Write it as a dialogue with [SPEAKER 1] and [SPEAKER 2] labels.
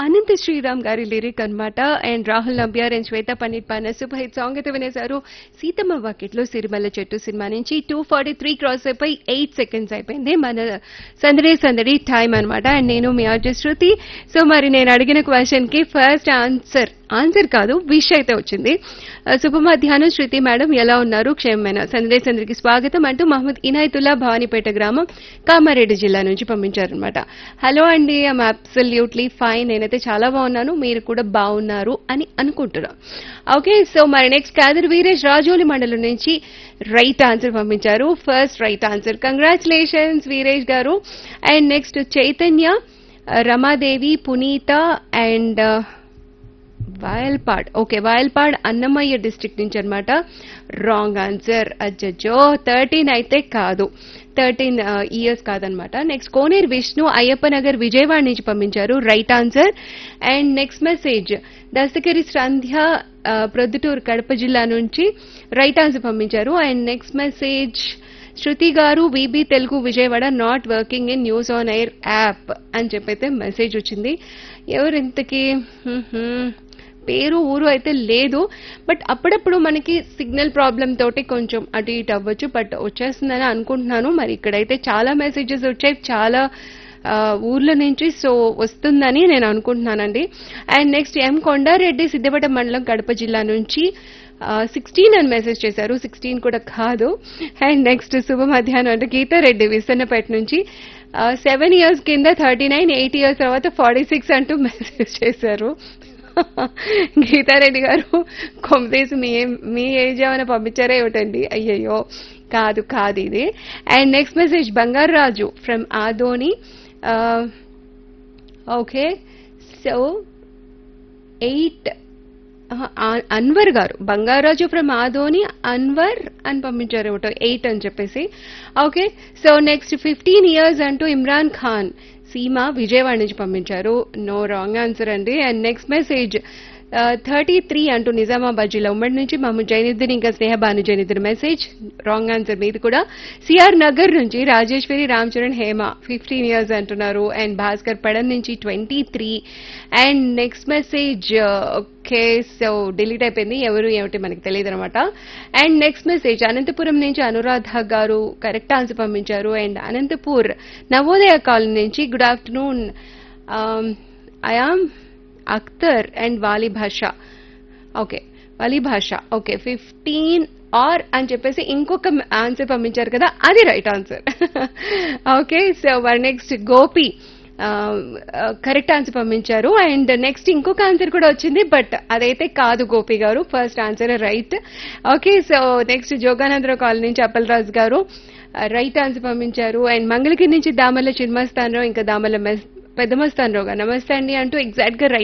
[SPEAKER 1] అనంత శ్రీరామ్ గారి లిరిక్ అన్నమాట and Rahul Nambiar and Shweta Pandit పాన సూపర్ హిట్ సాంగ్ అయితే వినేశారు సీతమ్మ వాకిట్లో సిరిమల్ల చెట్టు సినిమా నుంచి టూ ఫార్టీ త్రీ క్రాస్ అయిపోయి ఎయిట్ సెకండ్స్ అయిపోయింది మన సందడి సందడి టైం అన్నమాట అండ్ నేను మీ ఆర్జే శృతి సో మరి నేను అడిగిన క్వశ్చన్ కి ఫస్ట్ ఆన్సర్ ఆన్సర్ కాదు విష్ అయితే వచ్చింది ఆ, శుభ మధ్యాహ్నం శృతి మేడం ఎలా ఉన్నారు క్షేమమైన సందడి సందడికి స్వాగతం అంటూ మహమ్మద్ ఇనాయతుల్లా భవానీపేట గ్రామం కామారెడ్డి జిల్లా నుంచి పంపించారనమాట హలో అండి ఐమ్ అబ్సల్యూట్లీ ఫైన్ నేనైతే చాలా బాగున్నాను మీరు కూడా బాగున్నారు అని అనుకుంటున్నాను ఓకే సో మరి నెక్స్ట్ కాదర్ వీరేష్ రాజోలి మండలం నుంచి రైట్ ఆన్సర్ పంపించారు first right answer congratulations Veeresh గారు and next Chaitanya Ramadevi Punitha and Vayalpad okay Vayalpad Annamayya district నుంచి అన్నమాట రాంగ్ ఆన్సర్ అజ్జో థర్టీన్ అయితే కాదు థర్టీన్ ఇయర్స్ కాదనమాట నెక్స్ట్ కోనేరు విష్ణు అయ్యప్ప నగర్ విజయవాడ నుంచి పంపించారు right answer and next message Dastagiri Sandhya ఆ, ప్రొద్దుటూరు కడప జిల్లా నుంచి రైట్ ఆన్సర్ పంపించారు అండ్ నెక్స్ట్ మెసేజ్ శృతి గారు VB Telugu Vijayawada not working in news on air app అని చెప్పైతే మెసేజ్ వచ్చింది ఎవరు ఇంతకీ హ్మ్ హ్మ్. పేరు ఊరు అయితే లేదు బట్ అప్పుడప్పుడు మనకి సిగ్నల్ ప్రాబ్లం తోటి కొంచెం అటు ఇటు అవ్వచ్చు బట్ వచ్చేస్తుందని అనుకుంటున్నాను మరి ఇక్కడైతే చాలా మెసేజెస్ వచ్చాయి చాలా ఆ, ఊర్ల నుంచి సో వస్తుందని నేను అనుకుంటున్నానండి and next M Kondareddy Siddipet మండలం కడప జిల్లా నుంచి సిక్స్టీన్ అని మెసేజ్ చేశారు సిక్స్టీన్ కూడా కాదు అండ్ నెక్స్ట్ శుభ మధ్యాహ్నం అంటే గీతారెడ్డి విసన్నపేట నుంచి సెవెన్ ఇయర్స్ కింద థర్టీ నైన్ ఎయిట్ ఇయర్స్ తర్వాత ఫార్టీ సిక్స్ అంటూ మెసేజ్ చేశారు గీతారెడ్డి గారు కొమ్మేసి మీ మీ ఏజ్ ఏమైనా పంపించారా ఏమిటండి అయ్యయ్యో కాదు కాదు ఇది and next message Bangaru Raju from Adoni okay so eight Anwar గారు బంగారాజు ఫ్రమ్ ఆదోని అన్వర్ అని పంపించారు ఏమిటో ఎయిట్ అని చెప్పేసి okay so next fifteen years అంటూ ఇమ్రాన్ ఖాన్ సీమ విజయవాడ నుంచి పంపించారు నో రాంగ్ ఆన్సర్ అండి and next message thirty three అంటూ నిజామాబాద్ జిల్లా ఉమ్మడి నుంచి మహమ్మద్ జైనుద్దీన్ ఇంకా Snehabanu Zainuddin message wrong answer మీది కూడా సిఆర్ నగర్ నుంచి రాజేశ్వరి రామ్ చరణ్ హేమ ఫిఫ్టీన్ ఇయర్స్ అంటున్నారు అండ్ భాస్కర్ పడన్ నుంచి twenty three and next message okay so delete అయిపోయింది ఎవరు ఏమిటి మనకి తెలియదు అనమాట అండ్ నెక్స్ట్ మెసేజ్ అనంతపురం నుంచి అనురాధ గారు కరెక్ట్ ఆన్సర్ పంపించారు అండ్ అనంతపూర్ నవోదయ కాలనీ నుంచి good afternoon I'm Akhtar and Vali Basha okay వాలి భాష ఓకే ఫిఫ్టీన్ ఆర్ అని చెప్పేసి ఇంకొక ఆన్సర్ పంపించారు కదా అది రైట్ ఆన్సర్ ఓకే సో వర్ నెక్స్ట్ గోపి కరెక్ట్ ఆన్సర్ పంపించారు అండ్ నెక్స్ట్ ఇంకొక ఆన్సర్ కూడా వచ్చింది బట్ అదైతే కాదు గోపి గారు first answer right okay so next Joganandarao colony నుంచి అప్పలరాజు గారు రైట్ ఆన్సర్ పంపించారు అండ్ మంగళగిరి నుంచి దామల్ల చిన్మస్తానరావు ఇంకా దామల్ల మెస్ పెద్దమస్తానరావు గారు నమస్తే అండి అంటూ ఎగ్జాక్ట్ గా రైట్